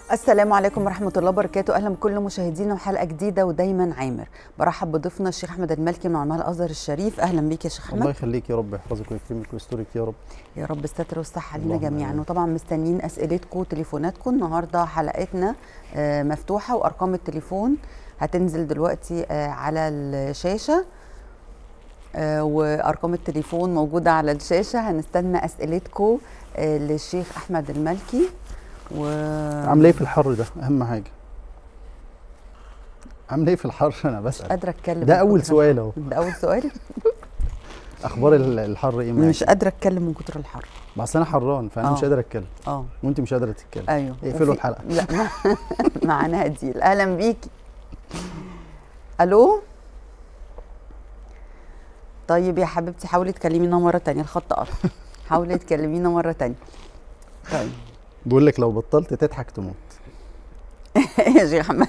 السلام عليكم ورحمة الله وبركاته أهلا بكل مشاهدينا وحلقة جديدة ودايما عامر برحب بضيفنا الشيخ أحمد المالكي من علماء الأزهر الشريف أهلا بيك يا شيخ الله أحمد يخليك يا رب يحفظك ويكرمك ويسترك يا رب يا رب الستر والصحة لينا اللهم جميعا آمين. وطبعا مستنيين أسئلتكم وتليفوناتكم النهاردة حلقتنا آه، مفتوحة وأرقام التليفون هتنزل دلوقتي آه، على الشاشة آه، وأرقام التليفون موجودة على الشاشة هنستنى أسئلتكم آه، للشيخ أحمد المالكي و عامله ايه في الحر ده اهم حاجه عامله ايه في الحر انا مش بسال قادرة أتكلم ده من اول كتر سؤال اهو ده أول سؤال اخبار ال- الحر ايه معاك مش قادرة أتكلم من كتر الحر بس انا حران فانا آه. مش قادر اتكلم اه وانت مش قادره تتكلم ايوه اقفلوا وفي- الحلقة. لا مع- معانا هديل اهلا بيكي الو طيب يا حبيبتي حاولي تكلمينا مره تانية الخط قطع حاولي تكلمينا مره تانية طيب بقول لك لو بطلت تضحك تموت يا شيخ احمد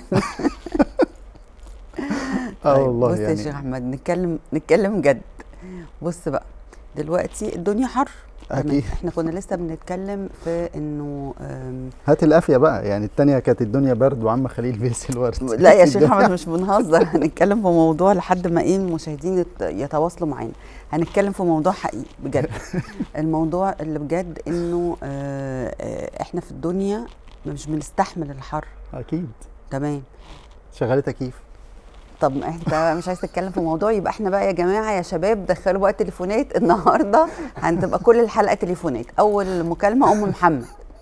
اه طيب والله بص يا يعني شيخ احمد نتكلم نتكلم جد بص بقى دلوقتي الدنيا حر تمام. أكيد. احنا كنا لسه بنتكلم في انه أم، هات القافيه بقى يعني التانية كانت الدنيا برد وعم خليل بيغسل ورد لا يا شيخ احمد مش بنهزر هنتكلم في موضوع لحد ما ايه المشاهدين يت- يتواصلوا معانا هنتكلم في موضوع حقيقي بجد الموضوع اللي بجد انه آه، آه، احنا في الدنيا مش بنستحمل الحر اكيد تمام شغاله تكييف طب ما انت مش عايز تتكلم في موضوع يبقى احنا بقى يا جماعه يا شباب دخلوا بقى تليفونات النهارده هتبقى كل الحلقه تليفونات اول مكالمه ام محمد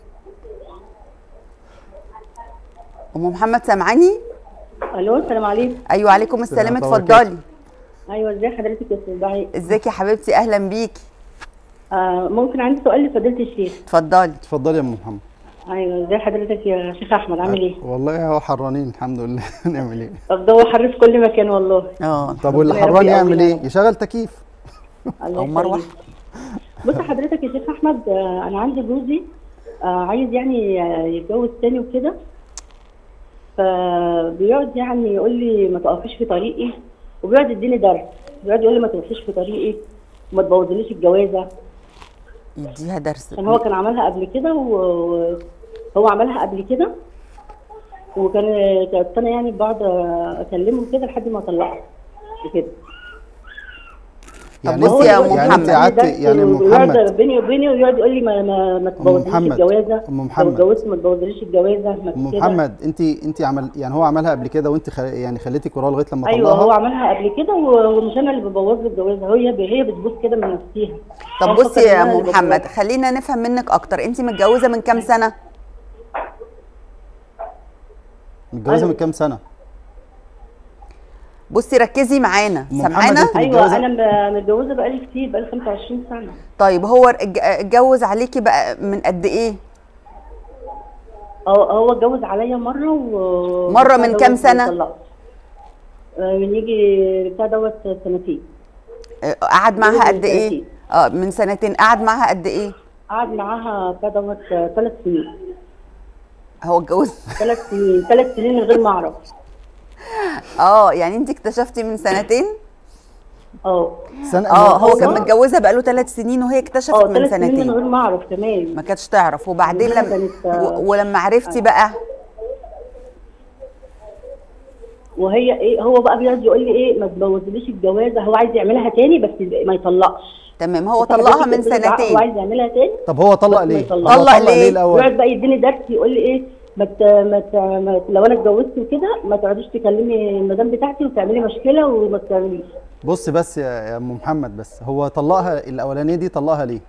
ام محمد سامعاني الو السلام عليكم ايوه عليكم السلام السلام ورحمة الله اتفضلي ايوه ازي حضرتك يا استاذ دعاء ازيك يا حبيبتي اهلا بيكي آه ممكن عندي سؤال لفضيله الشيخ اتفضلي اتفضلي يا ام محمد ايوه ازي حضرتك يا شيخ احمد عامل ايه والله اهو حرانين الحمد لله نعمل ايه طب ده هو حر في كل مكان والله اه طب واللي ربنا حران يربي يعمل أولادنا. ايه يشغل تكييف الله او مروه يخليك. بص حضرتك يا شيخ احمد آه انا عندي جوزي آه عايز يعني آه، يتجوز تاني وكده فبيقعد يعني يقول لي ما تقفيش في طريقي وبيقعد يديني درس بيقعد يقول لي ما تقفيش في طريقي وما تبوظليش الجوازه يديها درس عشان هو كان عملها قبل كده وهو عملها قبل كده وكان كنت انا يعني بقعد اكلمه كده لحد ما اطلقه وكده بصي هو يا دلوقتي أم يعني محمد. انت قعدت يعني ام ويقعد محمد بيني وبيني ويقعد يقول لي ما ما, ما تبوظليش محمد. الجوازه أم لو محمد. اتجوزت ما تبوظليش الجوازه ما ام كده. محمد انت انت عمل يعني هو عملها قبل كده وانت خل... يعني خليتك وراه لغايه لما ايوه هو طلقها عملها قبل كده و- ومش انا اللي ببوظ له الجوازه هي هي بتبوظ كده من نفسها طب هو بصي فكر إن يا أنا ام اللي محمد ببوظ. خلينا نفهم منك اكتر انت متجوزه من كام سنه متجوزه أيوة. من كام سنه بصي ركزي معانا أم محمد، سامعانا أنت ايوه متجوزة؟ انا م- متجوزه بقالي كتير بقالي 25 سنه طيب هو اتج- اتجوز عليكي بقى من قد ايه هو هو اتجوز عليا مره و مرة من بتاع كام دوت سنة؟ وطلقت. آه، من يجي بتاع دوت سنتين اه، قعد معاها من قد ايه سنتين. اه من سنتين قعد معاها قد ايه قعد معاها بتاع دوت ثلاث سنين هو اتجوز ثلاث سنين ثلاث سنين من غير ما اعرف اه يعني انت اكتشفتي من سنتين اه سنه اه هو كان هو- متجوزها بقاله ثلاث سنين وهي اكتشفت اه من ثلاث سنين من سنتين غير ما اعرف كمان ما كانتش تعرف وبعدين وهي لما كانت، آه، و- ولما عرفتي بقى وهي ايه هو بقى بيقعد يقول لي ايه ما تبوظليش الجوازه هو عايز يعملها تاني بس ما يطلقش تمام هو طلقها من هو سنتين عايز يعملها تاني طب هو طلق بس ما ليه يطلقش. هو طلق طلق ليه؟ ليه الاول يقعد بقى يديني درس يقول لي ايه ما ت... ما, ت... ما ت... لو انا اتجوزت وكده ما تقعديش تكلمي المدام بتاعتي وتعملي مشكله وما تعمليش بص بس يا يا ام محمد بس هو طلقها الاولانيه دي طلقها ليه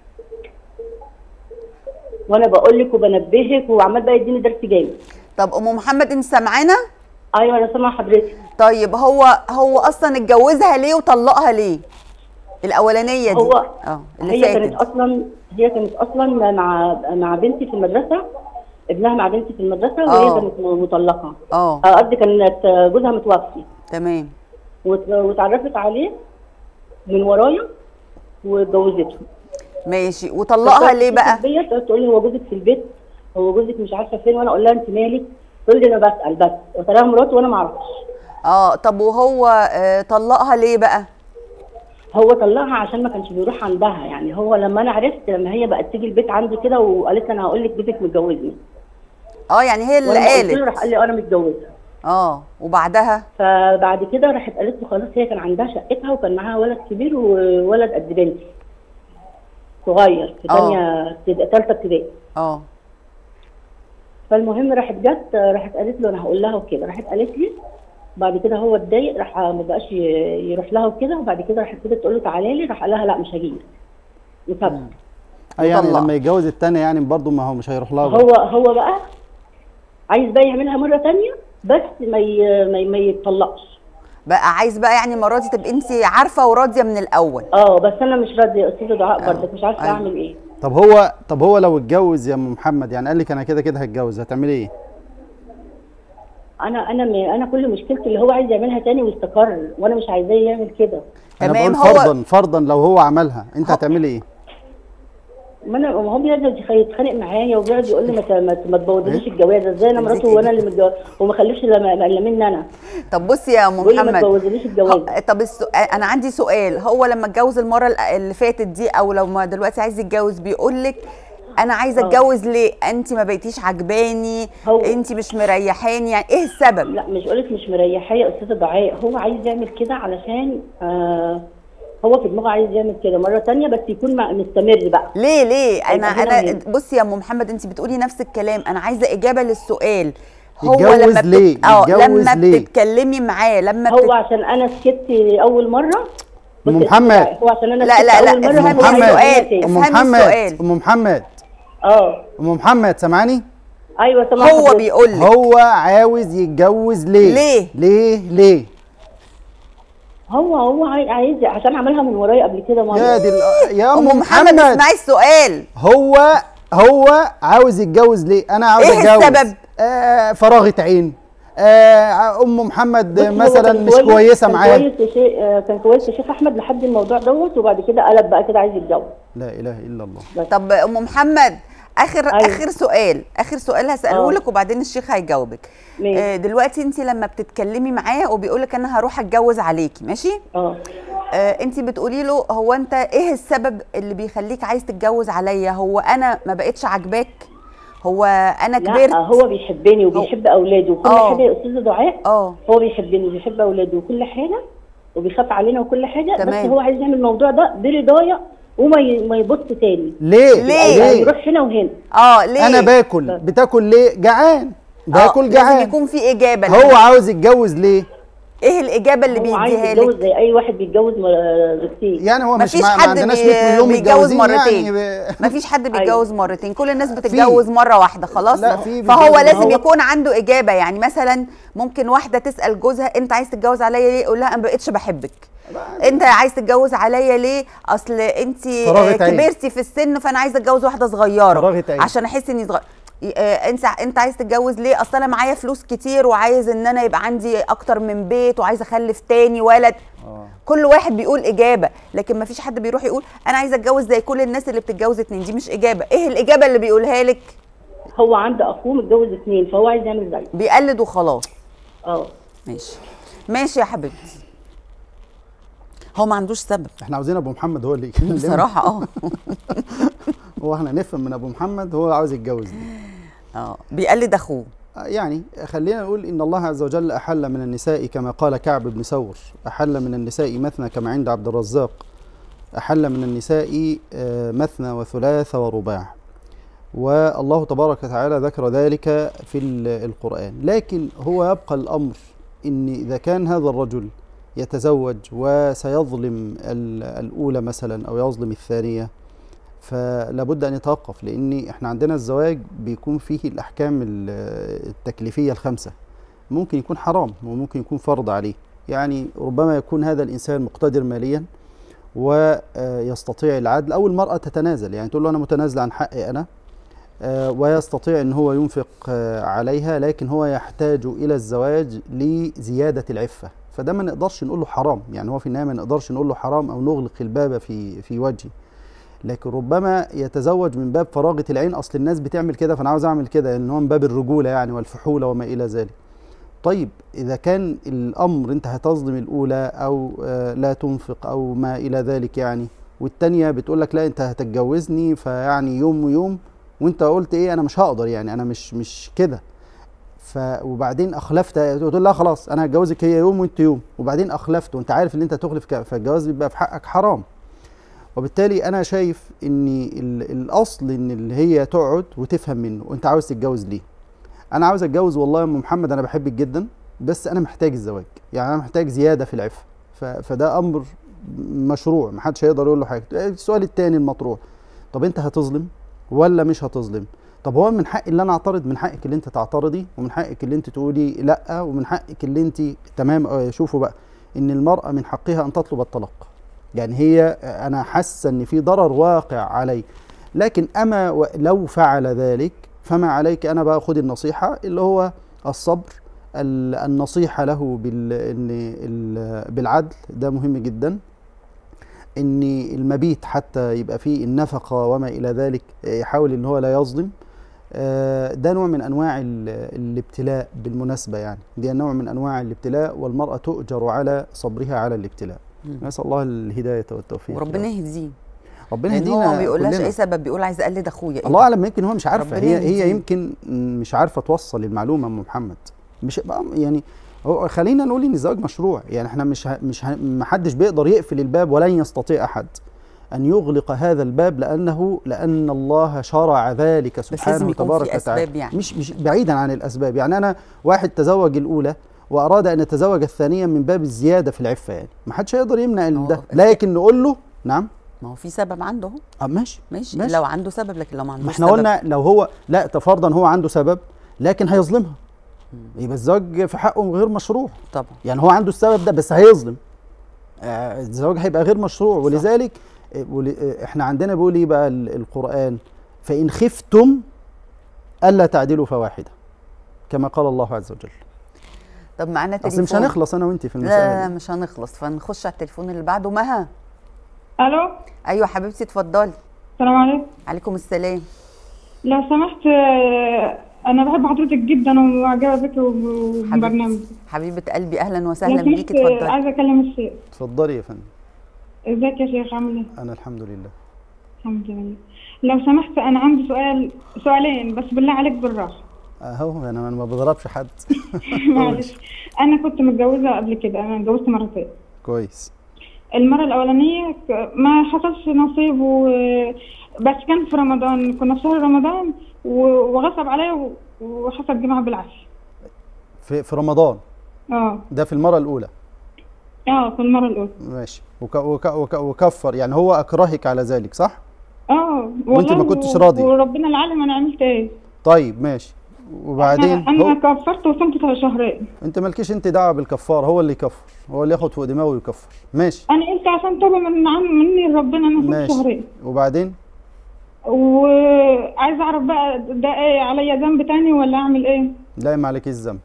وانا بقول لك وبنبهك وعمال بقى يديني درس جامد طب ام محمد انت سامعانا ايوه انا سامعه حضرتك طيب هو هو اصلا اتجوزها ليه وطلقها ليه الاولانيه دي هو اه اللي هي كانت فاتت اصلا هي كانت اصلا مع مع بنتي في المدرسه ابنها مع بنتي في المدرسه آه. وهي كانت مطلقه اه آه، قصدي كانت جوزها متوفي تمام وت- واتعرفت عليه من ورايا واتجوزته ماشي وطلقها ليه بقى بيا تقول لي هو جوزك في البيت هو جوزك مش عارفه فين وانا اقول لها انت مالك تقول لي انا بسال بس قلت لها مراته وانا ما اعرفش اه طب وهو آه طلقها ليه بقى هو طلقها عشان ما كانش بيروح عندها يعني هو لما انا عرفت لما هي بقت تيجي البيت عندي كده وقالت لي انا هقول لك بيتك متجوزني اه يعني هي اللي ولما قلت له راح قالت قال لي انا متجوزه اه وبعدها فبعد كده راحت قالت له خلاص هي كان عندها شقتها وكان معاها ولد كبير وولد قد بنتي صغير في آه. ثانيه ابتدا- ثالثه ابتدائي اه فالمهم راحت جت راحت قالت له انا هقول لها وكده راحت قالت لي بعد كده هو اتضايق راح ما بقاش ي- يروح لها وكده وبعد كده راحت كده تقول له تعالى لي راح قال لها لا مش هجيلك وسابها أي يعني وطلق. لما يتجوز التانية يعني برضه ما هو مش هيروح لها هو هو بقى عايز بقى يعملها مره تانية بس ما ي- ما ي- ما يتطلقش بقى عايز بقى يعني المره دي تبقي انت عارفه وراضيه من الاول اه بس انا مش راضيه يا استاذه دعاء برضك مش عارفه أيوة. اعمل ايه طب هو طب هو لو اتجوز يا ام محمد يعني قال لك انا كده كده هتجوز هتعملي ايه؟ انا انا م- انا كل مشكلتي اللي هو عايز يعملها تاني واستقر وانا مش عايزاه يعمل كده انا تمام، بقول هو- فرضا فرضا لو هو عملها انت هتعملي ايه؟ ما انا ما هو بيقعد يتخانق معايا وبيقعد يقول لي ما ت- ما ت- ما تبوظليش الجوازه ازاي انا مراته وانا اللي متجوزه وما خلفش الا الا مني انا طب بصي يا ام بيقول لي ما محمد تبوظليش الجوازه ه- طب السؤال انا عندي سؤال هو لما اتجوز المره الأ- اللي فاتت دي او لو ما دلوقتي عايز يتجوز بيقول لك انا عايزه آه. اتجوز ليه انت ما بقيتيش عجباني هو- انت مش مريحاني يعني ايه السبب لا مش قولك مش مريحاه يا استاذه دعاء هو عايز يعمل كده علشان آه هو في دماغه عايز يعمل كده مره تانية بس يكون مع- مستمر بقى ليه ليه انا هيبقى هنا انا وهنا. بصي يا ام محمد انت بتقولي نفس الكلام انا عايزه اجابه للسؤال هو يتجوز لما بت- ليه؟ اه يتجوز لما ليه؟ بتتكلمي معاه لما هو بتت... عشان انا سكت اول مره أم بص يا محمد. أستاذة دعاء، هو عشان انا لا، سكت لا، لا، اول مره افهمي هو عايز محمد. يعملها السؤال. تاني. ام افهمي محمد السؤال. ام محمد اه ام محمد سامعاني؟ ايوه سامع هو حضرتك. بيقول لك هو عاوز يتجوز ليه؟ ليه؟ ليه؟ ليه؟ هو هو عاي- عايز عشان عملها من ورايا قبل كده مره يا دي ال- يا ام ام محمد محمد اسمعي السؤال هو هو عاوز يتجوز ليه؟ انا عاوز إيه اتجوز السبب؟ آه فراغة عين آه ام محمد بص، هو مثلا كان مش كويس- كويسه كان معاه كويس يا شيخ آه، كان كويس يا شيخ احمد لحد الموضوع دوت وبعد كده قلب بقى كده عايز يتجوز لا اله الا الله طب ام محمد اخر أيوة. اخر سؤال اخر سؤال هساله آه. لك وبعدين الشيخ هيجاوبك ماشي. آه دلوقتي انت لما بتتكلمي معاه وبيقول لك انا هروح اتجوز عليكي ماشي اه آه انت بتقولي له هو انت ايه السبب اللي بيخليك عايز تتجوز عليا هو انا ما بقتش عاجباك هو انا لا كبرت هو بيحبني وبيحب اولاده وكل آه. حاجه يا استاذه دعاء اه هو بيحبني وبيحب اولاده وكل حاجه وبيخاف علينا وكل حاجه تمام. بس هو عايز يعمل الموضوع ده برضايا وما ي- ما يبص تاني ليه؟ ليه؟ يعني ليه؟ يروح هنا وهنا اه ليه انا باكل بتاكل ليه؟ جعان باكل لازم جعان يكون في اجابه هو عاوز يتجوز ليه؟ ايه الاجابه اللي هو عايز بيديها يتجوز لك زي اي واحد بيتجوز م- زوجتين يعني هو مش مفيش ما, ما حد عندناش بي- 100 مليون بيتجوز متجوزين مرتين يعني ب... مفيش حد أيوة. بيتجوز مرتين كل الناس بتتجوز مره واحده خلاص لا، في فهو بيتجوز- لازم هو- يكون عنده اجابه يعني مثلا ممكن واحده تسال جوزها انت عايز تتجوز عليا ليه يقول لها انا ما بقتش بحبك انت عايز تتجوز عليا ليه اصل انت فراغة عين. كبرتي في السن فانا عايزه اتجوز واحده صغيره فراغة عين. عشان احس اني صغيره آه، انت انت عايز تتجوز ليه اصل انا معايا فلوس كتير وعايز ان انا يبقى عندي اكتر من بيت وعايز اخلف تاني ولد آه. كل واحد بيقول اجابه لكن ما فيش حد بيروح يقول انا عايزه اتجوز زي كل الناس اللي بتتجوز اتنين دي مش اجابه ايه الاجابه اللي بيقولها لك هو عنده اخوه متجوز اثنين فهو عايز يعمل زيه بيقلد وخلاص اه ماشي ماشي يا حبيبتي هو ما عندوش سبب احنا عاوزين ابو محمد هو اللي يكلمنا بصراحه اه هو احنا نفهم من ابو محمد هو عاوز يتجوز ليه اه بيقلد اخوه يعني خلينا نقول ان الله عز وجل احل من النساء كما قال كعب بن ثور احل من النساء مثنى كما عند عبد الرزاق احل من النساء آه، مثنى وثلاث ورباع والله تبارك وتعالى ذكر ذلك في ال- القرآن لكن هو يبقى الأمر إن إذا كان هذا الرجل يتزوج وسيظلم ال- الأولى مثلا أو يظلم الثانية فلابد أن يتوقف لأن إحنا عندنا الزواج بيكون فيه الأحكام ال- التكليفية الخمسة ممكن يكون حرام وممكن يكون فرض عليه يعني ربما يكون هذا الإنسان مقتدر ماليا ويستطيع العدل أو المرأة تتنازل يعني تقول له أنا متنازل عن حقي أنا آه، ويستطيع ان هو ينفق آه، عليها لكن هو يحتاج الى الزواج لزياده العفه فده ما نقدرش نقول له حرام يعني هو في النهايه ما نقدرش نقول له حرام او نغلق الباب في في وجهه لكن ربما يتزوج من باب فراغه العين اصل الناس بتعمل كده فانا عاوز اعمل كده ان هو من باب الرجوله يعني والفحوله وما الى ذلك طيب اذا كان الامر انت هتظلم الاولى او آه، لا تنفق او ما الى ذلك يعني والتانيه بتقول لك لا انت هتتجوزني فيعني يوم ويوم وانت قلت ايه انا مش هقدر يعني انا مش مش كده ف وبعدين اخلفت تقول لا خلاص انا هتجوزك هي يوم وانت يوم وبعدين اخلفت وانت عارف ان انت هتخلف ك- فالجواز بيبقى في حقك حرام وبالتالي انا شايف ان ال- الاصل ان اللي هي تقعد وتفهم منه انت عاوز تتجوز ليه انا عاوز اتجوز والله يا ام محمد انا بحبك جدا بس انا محتاج الزواج يعني انا محتاج زياده في العفه ف- فده امر مشروع محدش هيقدر يقول له حاجه السؤال التاني المطروح طب انت هتظلم ولا مش هتظلم طب هو من حقي اللي انا اعترض من حقك اللي انت تعترضي ومن حقك اللي انت تقولي لا ومن حقك اللي انت تمام اه، شوفوا بقى ان المراه من حقها ان تطلب الطلاق يعني هي اه، انا حاسه ان في ضرر واقع علي لكن اما و- لو فعل ذلك فما عليك انا بقى خد النصيحه اللي هو الصبر ال- النصيحه له بال ان ال- بالعدل ده مهم جدا ان المبيت حتى يبقى فيه النفقه وما الى ذلك يحاول ان هو لا يظلم آه، ده نوع من انواع ال- الابتلاء بالمناسبه يعني دي نوع من انواع الابتلاء والمراه تؤجر على صبرها على الابتلاء مم. نسال الله الهدايه والتوفيق وربنا يا رب. يهديه ربنا لان يهدينا هو ما بيقولهاش كلنا. اي سبب بيقول عايز اقلد اخويا إيه الله ده؟ اعلم يمكن هو مش عارفه ربنا هي يهديه. هي يمكن مش عارفه توصل المعلومه ام محمد مش بقى- يعني هو خلينا نقول ان الزواج مشروع يعني احنا مش ه- مش ه- ما حدش بيقدر يقفل الباب ولن يستطيع احد ان يغلق هذا الباب لانه لان الله شرع ذلك بس سبحانه لازم يكون وتبارك في وتعالى اسباب يعني مش مش بعيدا عن الاسباب يعني انا واحد تزوج الاولى واراد ان يتزوج الثانيه من باب الزياده في العفه يعني ما حدش هيقدر يمنع هو ده في- لكن نقول له نعم ما هو في سبب عنده اهو اه ماشي ماشي. ماشي. لو عنده سبب لكن لو ما عندوش ما احنا سبب قلنا لو هو لا تفرضا هو عنده سبب لكن هيظلمها يبقى الزواج في حقه غير مشروع طبعا يعني هو عنده السبب ده بس هيظلم آه، الزواج هيبقى غير مشروع ولذلك آه، ول- آه، احنا عندنا بيقول ايه بقى ال- القرآن فإن خفتم ألا تعدلوا فواحدة كما قال الله عز وجل طب معانا اصل تليفون مش هنخلص انا وانت في لا المسألة لا دي. مش هنخلص فنخش على التليفون اللي بعده مها الو ايوه حبيبتي اتفضلي السلام عليكم عليكم السلام لو سمحت آه، انا بحب حضرتك جدا ومعجبه بك وبرنامج حبيبه قلبي اهلا لو وسهلا سمحت بيكي آه، اتفضلي عايزه اكلم الشيخ اتفضلي يا فندم ازيك يا شيخ عامل ايه انا الحمد لله الحمد لله لو سمحت انا عندي سؤال سؤالين بس بالله عليك بالراحه اهو انا أنا ما بضربش حد معلش انا كنت متجوزه قبل كده انا اتجوزت مرتين كويس المره الاولانيه ك- ما حصلش نصيب و... بس كان في رمضان كنا في شهر رمضان و- وغصب عليا و- وحصل جماعه بالعافيه في في رمضان اه ده في المرة الأولى اه في المره الاولى ماشي وك وك وك وكفر يعني هو أكرهك على ذلك صح؟ اه وانت ما والله كنتش و- راضية. وربنا العالم انا عملت ايه طيب ماشي وبعدين انا, أنا هو كفرت وصمت شهرين انت مالكيش انت دعوه بالكفار هو اللي يكفر هو اللي ياخد فوق دماغه ويكفر ماشي انا قلت عشان توبه من عم مني ربنا انا صمت ماشي شهرين وبعدين وعايزه اعرف بقى ده ايه عليا ذنب تاني ولا اعمل ايه لا ما عليكيش ذنب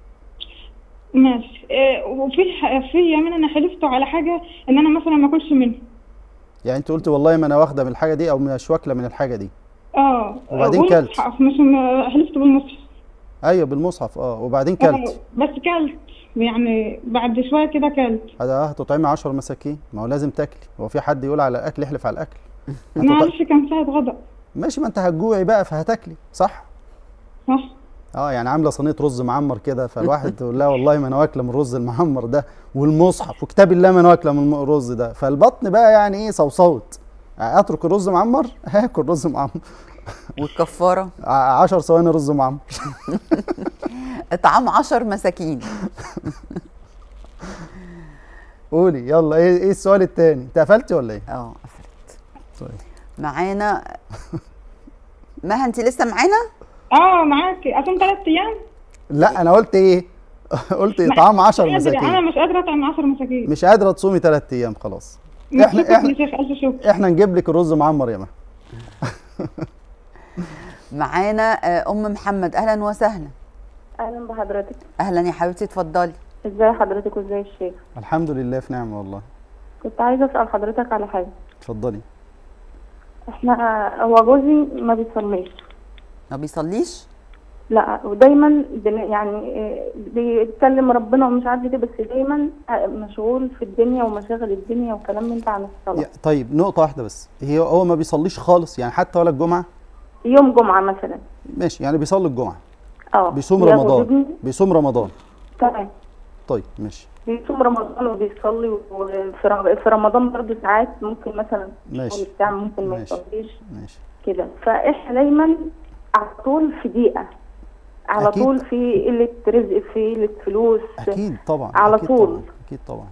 ماشي إيه وفي ح- في يمين انا حلفته على حاجه ان انا مثلا ما اكلش منه يعني انت قلت والله ما انا واخده من الحاجه دي او مش واكله من الحاجه دي اه وبعدين كلت؟ والمصحف مش م- حلفت بالمصحف ايوه بالمصحف اه وبعدين آه، كلت بس كلت يعني بعد شويه كده كلت هذا هتطعمي 10 مساكين ما هو لازم تاكلي هو في حد يقول على الاكل يحلف على الاكل هتط- معلش كان ساعه غضب ماشي ما انت هتجوعي بقى فهتاكلي صح صح اه يعني عامله صينيه رز معمر كده فالواحد تقول لا والله ما انا واكله من الرز المعمر ده والمصحف وكتاب الله ما انا واكله من الرز ده فالبطن بقى يعني ايه صوصوت اترك الرز معمر هاكل رز معمر والكفاره 10 ثواني رز معمر اطعام 10 مساكين قولي يلا ايه ايه السؤال التاني انت قفلتي ولا ايه اه قفلت طيب معانا مها انت لسه معانا اه معاكي اصوم ثلاث ايام لا انا قلت ايه قلت اطعام 10 مش قادرة، انا مساكين مش قادره اطعم 10 مساكين مش قادره تصومي 3 ايام خلاص شكرا احنا يا احنا شيخ الف شكر احنا نجيب لك الرز معمر يا مها معانا آه، ام محمد اهلا وسهلا اهلا بحضرتك اهلا يا حبيبتي اتفضلي ازاي حضرتك وازاي الشيخ الحمد لله في نعمه والله كنت عايزه اسال حضرتك على حاجه اتفضلي احنا هو جوزي ما بيصليش ما بيصليش لا ودايما بن- يعني إيه، بيتكلم ربنا ومش عارف ايه بس دايما آه، مشغول في الدنيا ومشاغل الدنيا وكلام من ده عن الصلاه يا- طيب نقطة واحدة بس هي هو ما بيصليش خالص يعني حتى ولا الجمعة يوم جمعه مثلا ماشي يعني بيصلي الجمعه اه بيصوم ياخد رمضان ابني بيصوم رمضان تمام طيب ماشي بيصوم رمضان وبيصلي وفي رم- في رمضان برضه ساعات ممكن مثلا ماشي. يصوم الساعة ممكن ما ماشي. يصليش ماشي كده فاحنا دايما على طول في ضيقة على أكيد. طول في قلة رزق في قلة فلوس اكيد طبعا على أكيد طول. طبعا. اكيد طبعا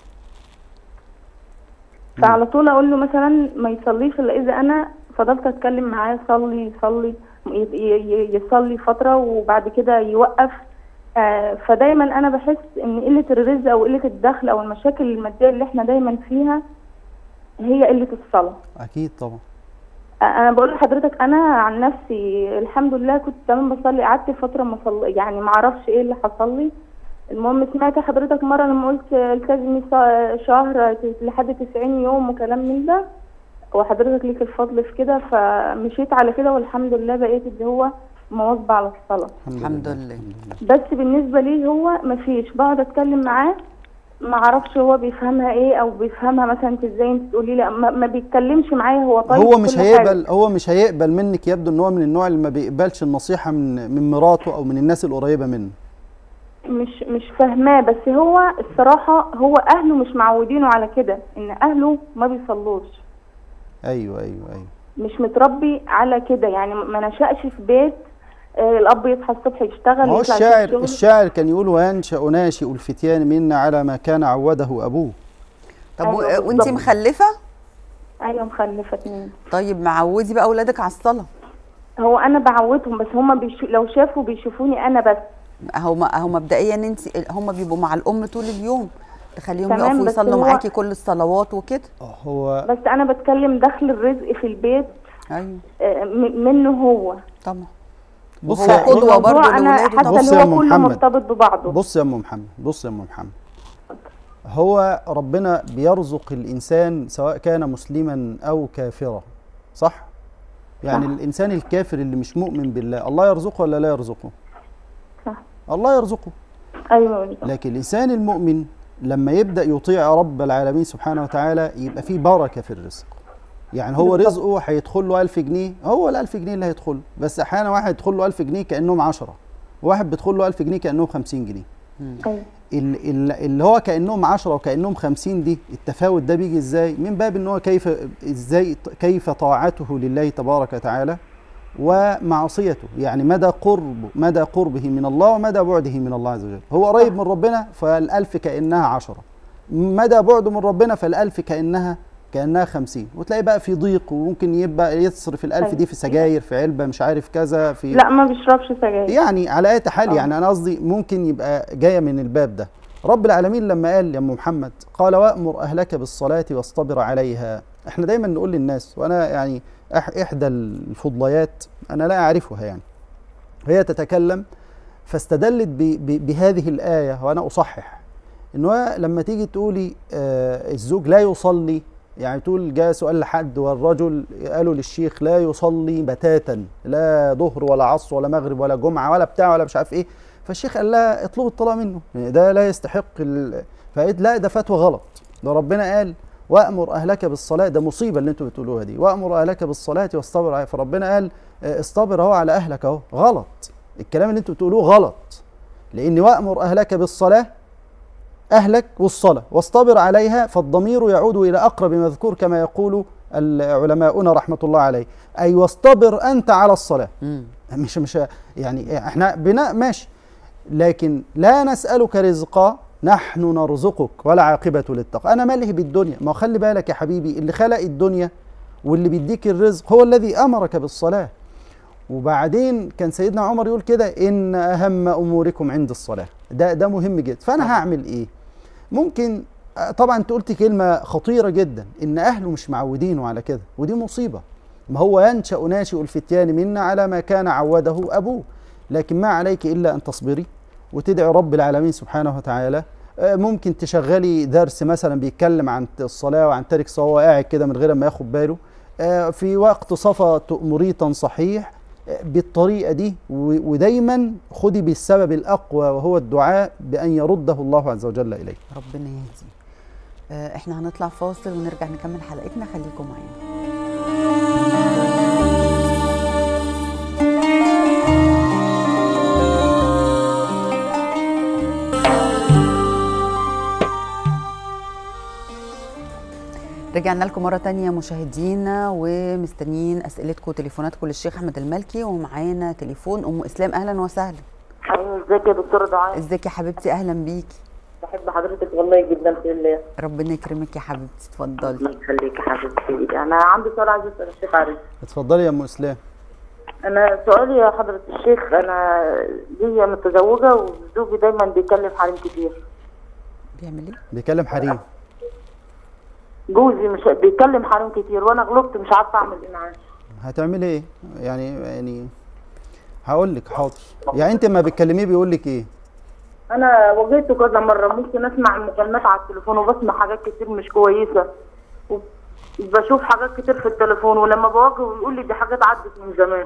فعلى طول اقول له مثلا ما يصليش الا اذا انا فضلت اتكلم معاه صلي صلي ي- ي- يصلي فتره وبعد كده يوقف آه، فدايما انا بحس ان قله الرزق او قله الدخل او المشاكل الماديه اللي احنا دايما فيها هي قله الصلاه اكيد طبعا آه، انا بقول لحضرتك انا عن نفسي الحمد لله كنت تمام بصلي قعدت فتره ما صلي يعني ما اعرفش ايه اللي حصل لي المهم سمعت حضرتك مره لما قلت التزمي ص- شهر لحد 90 يوم وكلام من ده وحضرتك ليك الفضل في كده فمشيت على كده والحمد لله بقيت اللي هو مواظبه على الصلاه الحمد لله. لله. بس بالنسبه لي هو مفيش بقعد اتكلم معاه ما اعرفش هو بيفهمها ايه او بيفهمها مثلا انت ازاي انت تقولي لا ما, ما بيتكلمش معايا هو طيب هو في مش كل هيقبل حاجة. هو مش هيقبل منك يبدو ان هو من النوع اللي ما بيقبلش النصيحه من من مراته او من الناس القريبه منه مش مش فاهماه بس هو الصراحه هو اهله مش معودينه على كده ان اهله ما بيصلوش ايوه ايوه ايوه مش متربي على كده يعني ما نشأش في بيت آه، الاب يصحى الصبح يشتغل ما هو يطلع الشاعر الشغل. الشاعر كان يقول وينشأ ناشئ الفتيان منا على ما كان عوده ابوه طب أيوة و- وانت بالظبط. مخلفه ايوه مخلفه اتنين طيب معودي بقى اولادك على الصلاه هو انا بعودهم بس هما بيشو... لو شافوا بيشوفوني انا بس اهو ما- اهو مبدئيا انت هم بيبقوا مع الام طول اليوم تخليهم تمام، يقفوا بس يصلوا هو- معاكي كل الصلوات وكده هو بس انا بتكلم دخل الرزق في البيت ايوه آه، م- منه هو طبعا بص وهو يا- قدوة الموضوع برضه انا لولاده حاسه بص ان يا هو أم كله محمد. مرتبط ببعضه بص يا ام محمد بص يا ام محمد هو ربنا بيرزق الانسان سواء كان مسلما او كافرا صح يعني صح. الانسان الكافر اللي مش مؤمن بالله الله يرزقه ولا لا يرزقه صح الله يرزقه ايوه بالظبط. لكن الانسان المؤمن لما يبدا يطيع رب العالمين سبحانه وتعالى يبقى فيه بركه في الرزق يعني هو بالظبط. رزقه هيدخل له 1000 جنيه هو ال 1000 جنيه اللي هيدخل بس احيانا واحد يدخل له 1000 جنيه كانهم 10 وواحد بيدخل له 1000 جنيه كانهم 50 جنيه ايوه ال- ال- اللي هو كانهم 10 وكانهم 50 دي التفاوت ده بيجي ازاي من باب ان هو كيف ازاي كيف طاعته لله تبارك وتعالى ومعصيته يعني مدى قرب مدى قربه من الله ومدى بعده من الله عز وجل هو قريب من ربنا فالألف كأنها عشرة مدى بعده من ربنا فالألف كأنها كأنها خمسين وتلاقي بقى في ضيق وممكن يبقى يصرف الألف دي في سجاير في علبة مش عارف كذا في لا ما بيشربش سجاير يعني على اي حال آه. يعني انا قصدي ممكن يبقى جايه من الباب ده رب العالمين لما قال يا ام محمد قال وامر اهلك بالصلاه واصطبر عليها احنا دايما نقول للناس وانا يعني أح احدى الفضليات انا لا اعرفها يعني هي تتكلم فاستدلت ب ب بهذه الايه وانا اصحح ان هو لما تيجي تقولي آه الزوج لا يصلي يعني تقول جاء سؤال لحد والرجل قالوا للشيخ لا يصلي بتاتا لا ظهر ولا عصر ولا مغرب ولا جمعه ولا بتاع ولا مش عارف ايه فالشيخ قال لها اطلبوا الطلاق منه يعني ده لا يستحق ال... فقالت لا ده فتوى غلط ده ربنا قال وامر اهلك بالصلاه ده مصيبه اللي انتوا بتقولوها دي وامر اهلك بالصلاه واصطبر عليها فربنا قال آه، اصطبر اهو على اهلك اهو غلط الكلام اللي انتوا بتقولوه غلط لان وامر اهلك بالصلاه أهلك والصلاة واصطبر عليها فالضمير يعود إلى أقرب مذكور كما يقول العلماؤنا رحمة الله عليه أي واصطبر أنت على الصلاة مم. مش مش يعني احنا بناء ماشي لكن لا نسألك رزقا نحن نرزقك ولا عاقبة للتقوى أنا ماله بالدنيا ما هو خلي بالك يا حبيبي اللي خلق الدنيا واللي بيديك الرزق هو الذي أمرك بالصلاة وبعدين كان سيدنا عمر يقول كده إن أهم أموركم عند الصلاة ده ده مهم جدا فأنا هعمل إيه ممكن آه، طبعا انت قلت كلمة خطيرة جدا إن أهله مش معودينه على كده ودي مصيبة ما هو ينشأ ناشئ الفتيان منا على ما كان عوده أبوه لكن ما عليك إلا أن تصبري وتدعي رب العالمين سبحانه وتعالى آه، ممكن تشغلي درس مثلا بيتكلم عن الصلاة وعن تارك صلاة وهو قاعد كده من غير ما ياخد باله آه، في وقت صفا تؤمريه تنصحيه آه، بالطريقة دي و- ودايما خدي بالسبب الأقوى وهو الدعاء بأن يرده الله عز وجل إليك ربنا يهدي آه، احنا هنطلع فاصل ونرجع نكمل حلقتنا خليكم معانا رجعنا لكم مرة تانية مشاهدينا ومستنيين أسئلتكم وتليفوناتكم للشيخ أحمد المالكي ومعانا تليفون أم إسلام أهلا وسهلا ايوه ازيك يا دكتوره دعاء ازيك يا حبيبتي أهلا بيكي بحب حضرتك والله جدا في الله ربنا يكرمك يا حبيبتي اتفضلي الله يخليك يا حبيبتي انا عندي سؤال عايز اسال الشيخ عليه اتفضلي يا ام اسلام انا سؤالي يا حضره الشيخ انا ليا متزوجه وزوجي دايما بيكلم حريم كتير بيعمل إيه؟ بيكلم حريم جوزي مش بيكلم حريم كتير وانا غلطت مش عارفه اعمل ايه معاه هتعملي ايه يعني يعني هقول لك حاضر يعني انت ما بتكلميه بيقول لك ايه انا واجهته كذا مره ممكن اسمع المكالمات على التليفون وبسمع حاجات كتير مش كويسه وبشوف حاجات كتير في التليفون ولما بواجهه يقول لي دي حاجات عدت من زمان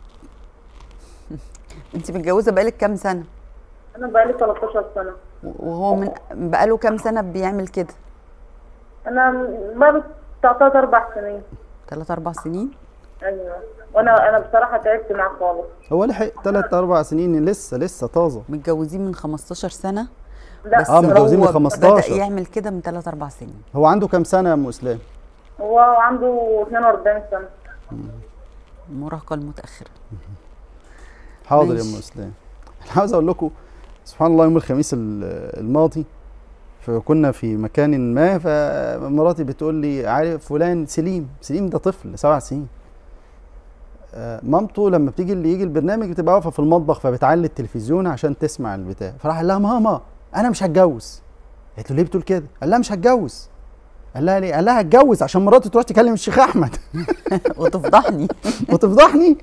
أنت متجوزة بقالك كام سنة؟ انا بقالي 13 سنه وهو من بقاله كام سنة بيعمل كده؟ انا بقالي بتاع تلات اربع سنين ثلاث أربع سنين؟ ايوه وانا انا بصراحه تعبت معاه خالص هو لحق 3 4 سنين لسه لسه طازه متجوزين من 15 سنة لا بس آه، متجوزين من هو 15. بدأ يعمل كده من 3 4 سنين هو عنده كام سنه يا ام اسلام هو عنده 42 سنه المراهقة المتأخرة حاضر يا ماشي. ام اسلام انا عاوز اقول لكم سبحان الله يوم الخميس ال- الماضي فكنا في مكان ما فمراتي بتقول لي عارف فلان سليم سليم ده طفل سبع سنين آه، مامته لما بتيجي اللي يجي البرنامج بتبقى واقفه في المطبخ فبتعلي التلفزيون عشان تسمع البتاع فراح قال لها ماما انا مش هتجوز قالت له ليه بتقول كده قال لها مش هتجوز قال لها ليه قال لها هتجوز عشان مراتي تروح تكلم الشيخ احمد وتفضحني وتفضحني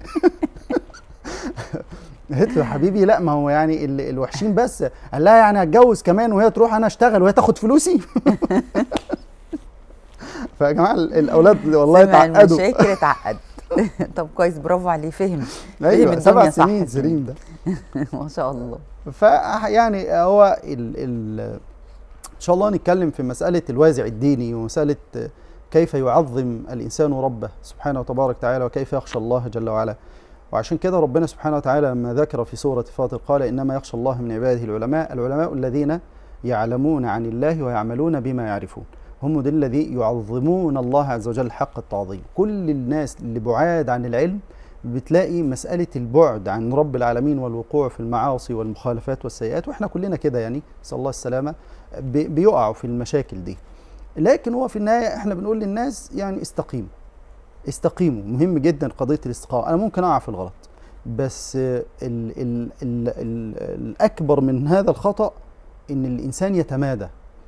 قلت له يا حبيبي لا ما هو يعني ال- الوحشين بس قال لها يعني هتجوز كمان وهي تروح انا اشتغل وهي تاخد فلوسي فيا جماعه ال- الاولاد والله سمع اتعقدوا المشاكل اتعقد طب كويس برافو عليه فهم فهم ايوه الدنيا سبع صح سنين كده. سليم ده ما شاء الله ف يعني هو ال ال ان شاء الله نتكلم في مساله الوازع الديني ومساله كيف يعظم الانسان ربه سبحانه وتبارك وتعالى وكيف يخشى الله جل وعلا وعشان كده ربنا سبحانه وتعالى لما ذكر في سوره فاطر قال انما يخشى الله من عباده العلماء العلماء الذين يعلمون عن الله ويعملون بما يعرفون هم دول الذي يعظمون الله عز وجل حق التعظيم كل الناس اللي بعاد عن العلم بتلاقي مسألة البعد عن رب العالمين والوقوع في المعاصي والمخالفات والسيئات واحنا كلنا كده يعني نسأل الله السلامة بي- بيقعوا في المشاكل دي لكن هو في النهاية احنا بنقول للناس يعني استقيموا استقيموا مهم جدا قضية الاستقامة أنا ممكن أقع في الغلط بس ال ال ال ال الأكبر من هذا الخطأ إن الإنسان يتمادى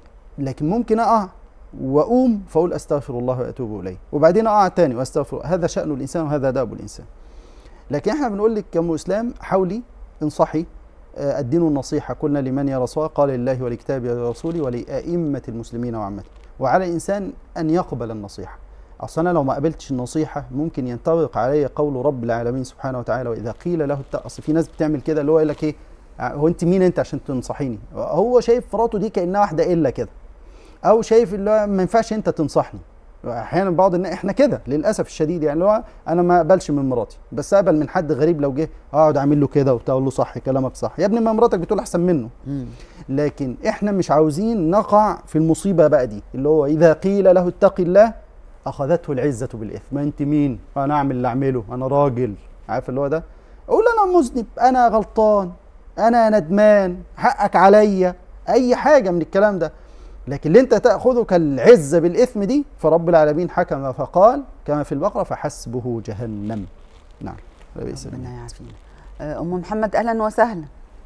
لكن ممكن أقع وأقوم فأقول أستغفر الله وأتوب إليه وبعدين أقع تاني وأستغفر هذا شأن الإنسان وهذا داب الإنسان لكن احنا بنقول لك كأم إسلام حاولي انصحي آه، الدين النصيحة قلنا لمن يا رسول قال لله ولكتابه ولرسوله ولأئمة المسلمين وعامته وعلى الإنسان أن يقبل النصيحة أصل أنا لو ما قبلتش النصيحة ممكن ينطبق علي قول رب العالمين سبحانه وتعالى وإذا قيل له الت... أصل في ناس بتعمل كده اللي هو يقول لك إيه ع- هو أنت مين أنت عشان تنصحيني هو شايف مراته دي كأنها واحدة إلا كده أو شايف اللي هو ما ينفعش أنت تنصحني احيانا بعض الناس احنا كده للاسف الشديد يعني اللي هو انا ما اقبلش من مراتي بس اقبل من حد غريب لو جه اقعد اعمل له كده وبتاع اقول له صح كلامك صح يا ابني ما مراتك بتقول احسن منه مم. لكن احنا مش عاوزين نقع في المصيبه بقى دي اللي هو اذا قيل له اتق الله اخذته العزه بالاثم ما انت مين انا اعمل اللي اعمله انا راجل عارف اللي هو ده اقول انا مذنب انا غلطان انا ندمان حقك عليا اي حاجه من الكلام ده لكن اللي انت تاخذه كالعزه بالاثم دي فرب العالمين حكم فقال كما في البقره فحسبه جهنم نعم لا بئس ربنا المهاد. يعافينا آه، ام محمد اهلا وسهلا